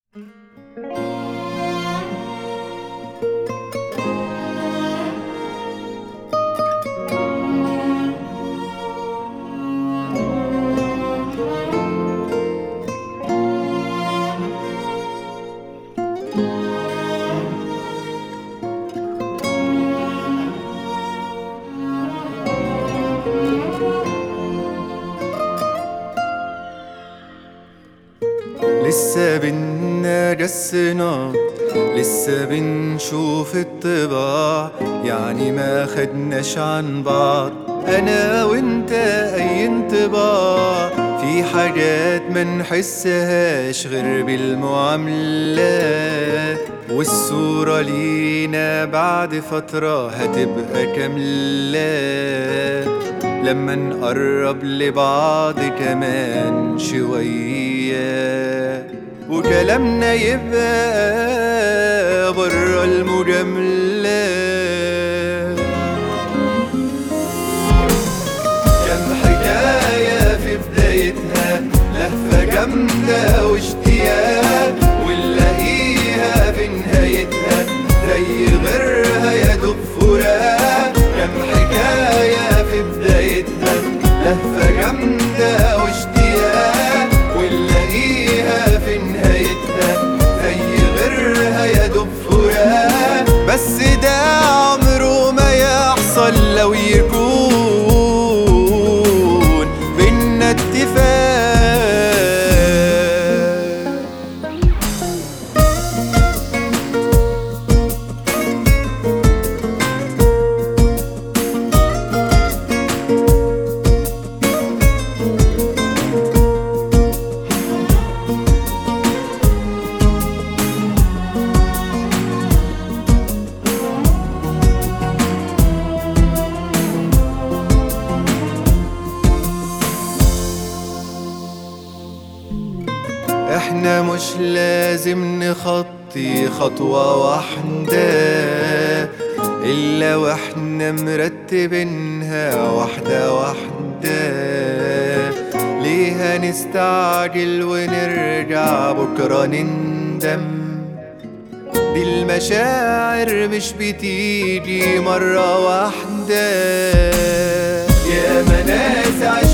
لسه بينا جسنا لسه بنشوف الطباع يعني ما خدناش عن بعض انا وانت اي انطباع في حاجات ما نحسهاش غير بالمعاملات والصورة لينا بعد فترة هتبقى كاملة لما نقرب لبعض كمان شوية وكلامنا يبقى برا المجاملة كم حكاية في بدايتها لهفة جامدة واشتياق ونلاقيها في نهايتها زي غيرها يا دوب فراق كم حكاية في بدايتها لهفة جامدة واشتياق ونلاقيها في نهايتها زي غيرها يا دوب فراق بس ده عمره ما يحصل لو يكون بينا اتفاق احنا مش لازم نخطي خطوة واحدة إلا واحنا مرتبينها واحدة واحدة ليه هنستعجل ونرجع بكرة نندم دي المشاعر مش بتيجي مرة واحدة يا ناس عايشين